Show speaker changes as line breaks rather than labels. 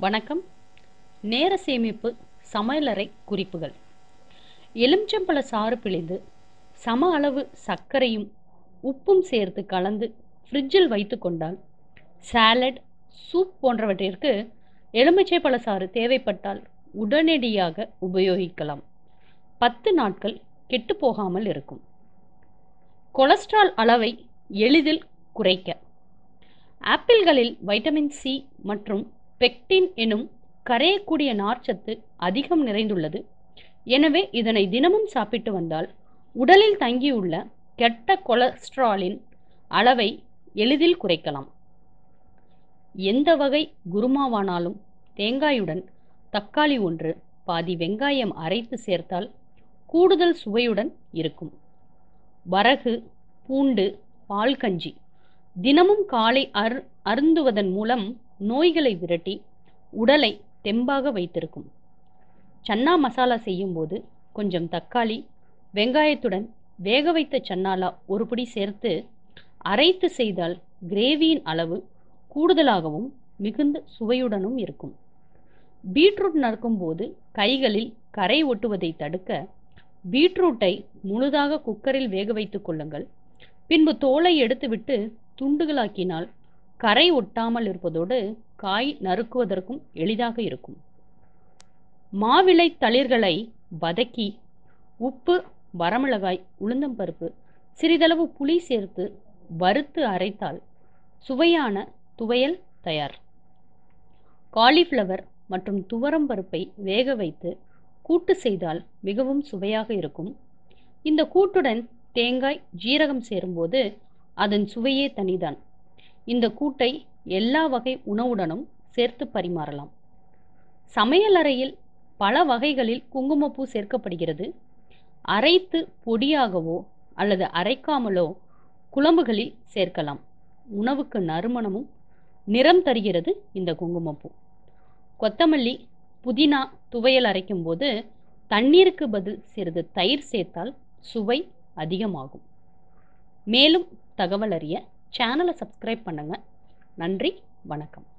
வணக்கம் நேர சேமிப்பு சமையலறை குறிப்புகள் எலுமிச்சம்பழ சாறு பிழிந்து சம அளவு சர்க்கரையும் உப்பும் சேர்த்து கலந்து ஃப்ரிட்ஜில் வைத்து கொண்டால் சாலட் சூப் போன்றவற்றிற்கு எலுமிச்சை பழ சாறு தேவைப்பட்டால் உடனடியாக உபயோகிக்கலாம் பத்து நாட்கள் கெட்டு போகாமல் இருக்கும் கொலஸ்ட்ரால் அளவை எளிதில் குறைக்க ஆப்பிள்களில் வைட்டமின் சி மற்றும் பெக்டின் எனும் கரையக்கூடிய நார்ச்சத்து அதிகம் நிறைந்துள்ளது எனவே இதனை தினமும் சாப்பிட்டு வந்தால் உடலில் தங்கியுள்ள கெட்ட கொலஸ்ட்ராலின் அளவை எளிதில் குறைக்கலாம் எந்த வகை குருமாவானாலும் தேங்காயுடன் தக்காளி ஒன்று பாதி வெங்காயம் அரைத்து சேர்த்தால் கூடுதல் சுவையுடன் இருக்கும் வரகு பூண்டு பால் கஞ்சி தினமும் காலை அரு அருந்துவதன் மூலம் நோய்களை விரட்டி உடலை தெம்பாக வைத்திருக்கும் சன்னா மசாலா செய்யும்போது கொஞ்சம் தக்காளி வெங்காயத்துடன் வேக வைத்த சன்னாலா ஒரு பிடி சேர்த்து அரைத்து செய்தால் கிரேவியின் அளவு கூடுதலாகவும் மிகுந்த சுவையுடனும் இருக்கும் பீட்ரூட் நறுக்கும்போது கைகளில் கரை ஒட்டுவதை தடுக்க பீட்ரூட்டை முழுதாக குக்கரில் வேக வைத்துக் கொள்ளுங்கள் பின்பு தோலை எடுத்துவிட்டு துண்டுகளாக்கினால் கரை ஒட்டாமல் இருப்பதோடு காய் நறுக்குவதற்கும் எளிதாக இருக்கும் மாவிளை தளிர்களை வதக்கி உப்பு வரமிளகாய் உளுந்தம்பருப்பு சிறிதளவு புளி சேர்த்து வறுத்து அரைத்தால் சுவையான துவையல் தயார் காலிஃப்ளவர் மற்றும் துவரம் பருப்பை வேக வைத்து கூட்டு செய்தால் மிகவும் சுவையாக இருக்கும் இந்த கூட்டுடன் தேங்காய் ஜீரகம் சேரும்போது அதன் சுவையே தனிதான் இந்த கூட்டை எல்லா வகை உணவுடனும் சேர்த்து பரிமாறலாம் சமையலறையில் பல வகைகளில் குங்குமப்பூ சேர்க்கப்படுகிறது அரைத்து பொடியாகவோ அல்லது அரைக்காமலோ குழம்புகளில் சேர்க்கலாம் உணவுக்கு நறுமணமும் நிறம் தருகிறது இந்த குங்குமப்பூ கொத்தமல்லி புதினா துவையல் அரைக்கும் போது தண்ணீருக்கு பதில் சிறிது தயிர் சேர்த்தால் சுவை அதிகமாகும் மேலும் தகவல் அறிய சேனலை சப்ஸ்கிரைப் பண்ணுங்கள் நன்றி வணக்கம்